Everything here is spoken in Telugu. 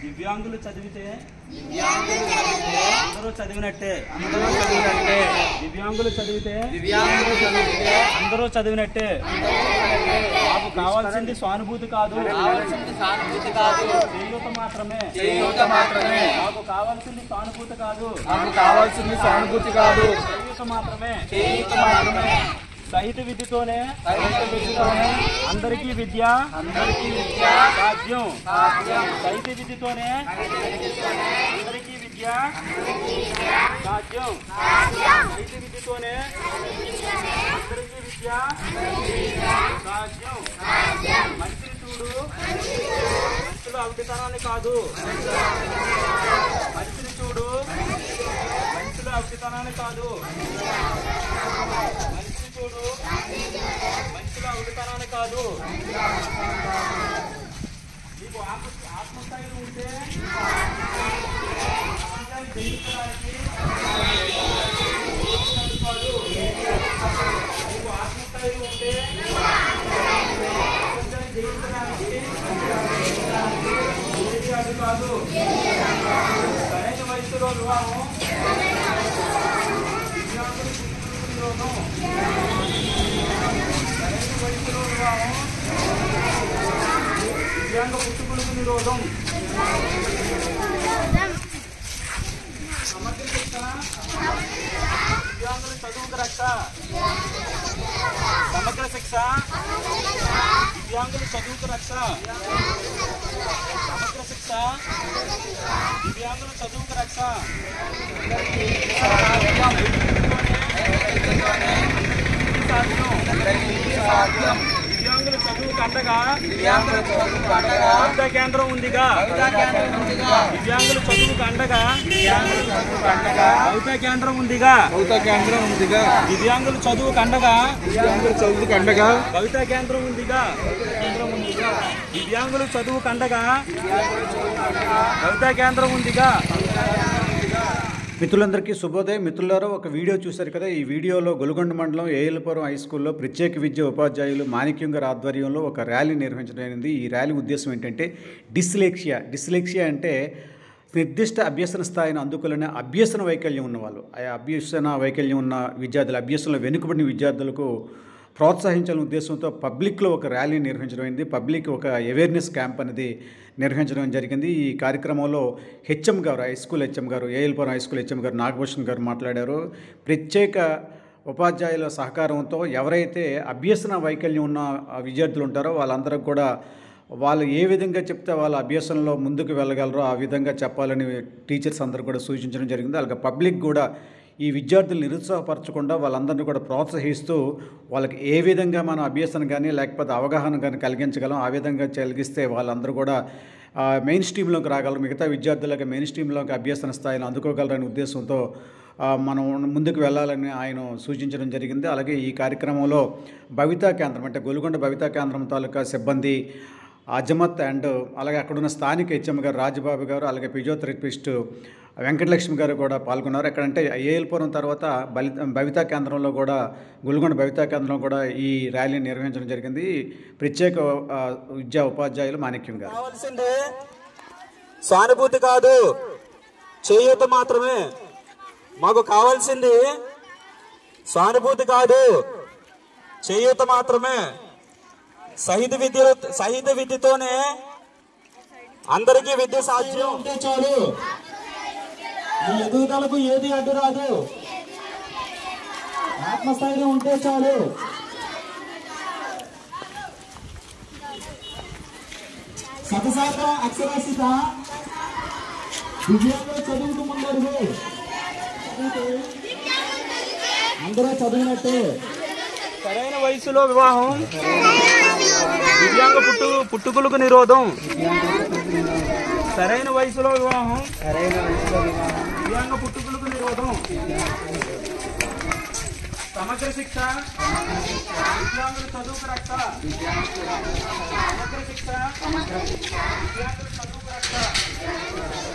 దివ్యాంగులు చదివితే అందరూ చదివినట్టే అందరూ చదివినట్టే దివ్యాంగులు చదివితే దివ్యాంగులు చదివితే అందరూ చదివినట్టే మాకు కావాల్సింది సానుభూతి కాదు కావాల్సింది సానుభూతి కాదు చేయూత మాత్రమే చేయూత మాత్రమే మాకు కావాల్సింది సానుభూతి కాదు మాకు కావాల్సింది సానుభూతి కాదు చేయూత మాత్రమే చేయూత మాత్రమే సహిత విద్యతోనే సహిత విద్యతోనే అందరికీ విద్య అందరికీ విద్య సాధ్యం సాధ్యం సహిత విద్యతోనే అందరికీ విద్య సాధ్యం సహిత విద్యతోనే అందరికీ విద్య సాధ్యం మంచిని చూడు మంచులు అవిటితనాన్ని కాదు మంచిని చూడు మంచులు అవిటితనాన్ని కాదు మంచిని చూడు మంచులు అవిటితనాన్ని కాదు నీకు ఆత్మ ఆత్మస్థాయిలో ఉంటే సమాజాన్ని జయించడానికి కాదు. నీకు ఆత్మస్థాయిలో ఉంటే సమాజాన్ని జయించడానికి ఏది అది కాదు సరైన వయసులో వివాహం దివ్యాంగులు పుట్టుకుని రోగం సరైన వయసులో వివాహం దివ్యాంగ పుట్టుకులకు నిరోధం సమగ్ర శిక్ష దివ్యాంగుల చదువుకు రక్ష సమగ్ర శిక్ష దివ్యాంగుల చదువుకు రక్ష సమగ్ర శిక్ష దివ్యాంగుల చదువుకు రక్ష సాధ్యం దివ్యాంగుల చదువుకు అండగా దివ్యాంగుల చదువుకు అండగా కవితా కేంద్రం ఉందిగా కవితా కేంద్రం ఉందిగా దివ్యాంగుల చదువుకు అండగా దివ్యాంగుల చదువుకు అండగా కవితా కేంద్రం ఉందిగా కవితా కేంద్రం ఉందిగా దివ్యాంగుల చదువుకు అండగా దివ్యాంగుల చదువుకు అండగా కవితా కేంద్రం ఉందిగా దివ్యాంగుల చదువుకు అండగా కవితా కేంద్రం ఉందిగా మిత్రులందరికీ శుభోదయం మిత్రులారా ఒక వీడియో చూశారు కదా ఈ వీడియోలో గొలుగొండ మండలం ఏఎల్పురం హై స్కూల్లో ప్రత్యేక విద్య ఉపాధ్యాయులు మాణిక్యం గారి ఆధ్వర్యంలో ఒక ర్యాలీ నిర్వహించడం జరిగింది ఈ ర్యాలీ ఉద్దేశం ఏంటంటే డిస్లెక్సియా డిస్లెక్సియా అంటే నిర్దిష్ట అభ్యసన స్థాయిని అందుకోలేని అభ్యసన వైకల్యం ఉన్నవాళ్ళు ఆ అభ్యసన వైకల్యం ఉన్న విద్యార్థులు అభ్యసనలో వెనుకబడిన విద్యార్థులకు ప్రోత్సహించాలనే ఉద్దేశంతో పబ్లిక్లో ఒక ర్యాలీ నిర్వహించడం అయింది పబ్లిక్ ఒక అవేర్నెస్ క్యాంప్ అనేది నిర్వహించడం జరిగింది ఈ కార్యక్రమంలో హెచ్ఎం గారు హై స్కూల్ హెచ్ఎం గారు ఏఎల్పురం హై స్కూల్ హెచ్ఎం గారు నాగభూషణ్ గారు మాట్లాడారు ప్రత్యేక ఉపాధ్యాయుల సహకారంతో ఎవరైతే అభ్యసన వైకల్యం ఉన్న ఆ విద్యార్థులు ఉంటారో వాళ్ళందరికీ కూడా వాళ్ళు ఏ విధంగా చెప్తే వాళ్ళ అభ్యసనలో ముందుకు వెళ్ళగలరో ఆ విధంగా చెప్పాలని టీచర్స్ అందరూ కూడా సూచించడం జరిగింది అలాగే పబ్లిక్ కూడా ఈ విద్యార్థులు నిరుత్సాహపరచకుండా వాళ్ళందరినీ కూడా ప్రోత్సహిస్తూ వాళ్ళకి ఏ విధంగా మనం అభ్యసన కానీ లేకపోతే అవగాహన కానీ కలిగించగలం ఆ విధంగా కలిగిస్తే వాళ్ళందరూ కూడా ఆ, మెయిన్ స్ట్రీమ్లోకి రాగలరు మిగతా విద్యార్థులకు మెయిన్ స్ట్రీమ్లోకి అభ్యసన స్థాయిలో అందుకోగలరనే ఉద్దేశంతో ఆ, మనం ముందుకు వెళ్ళాలని ఆయన సూచించడం జరిగింది అలాగే ఈ కార్యక్రమంలో భవితా కేంద్రం అంటే గొలుగొండ భవితా కేంద్రం తాలూకా సిబ్బంది అజమత్ అండ్ అలాగే అక్కడున్న స్థానిక హెచ్ఎం గారు రాజబాబు గారు అలాగే ఫిజియోథెరపిస్ట్ వెంకటలక్ష్మి గారు కూడా పాల్గొన్నారు ఎక్కడంటే ఏఎల్పురం తర్వాత బలి భవితా కేంద్రంలో కూడా గుల్గొండ భవితా కేంద్రంలో కూడా ఈ ర్యాలీని నిర్వహించడం జరిగింది ప్రత్యేక ఆ, విద్యా ఉపాధ్యాయులు మాణిక్యం గారు కావాల్సింది సానుభూతి కాదు చేయూత మాత్రమే మాకు కావాల్సింది సానుభూతి కాదు చేయూత మాత్రమే సహిత విద్య సహిత విద్యతోనే అందరికీ విద్య సాధ్యం ఉంటే చాలు మీ ఎదుగుదలకు ఏది అడ్డు రాదు ఆత్మస్థైర్యం ఉంటే చాలు సతసాత అక్షరాస్యత దివ్యాంగులు చదువుకు ముందడుగు అందరూ చదివినట్టే సరైన వయసులో వివాహం దివ్యాంగ పుట్టు పుట్టుకులకు నిరోధం సరైన వయసులో వివాహం దివ్యాంగ పుట్టుకులకు నిరోధం సమగ్ర శిక్ష దివ్యాంగుల చదువుకు రక్ష సమగ్ర శిక్ష దివ్యాంగుల చదువుకు రక్ష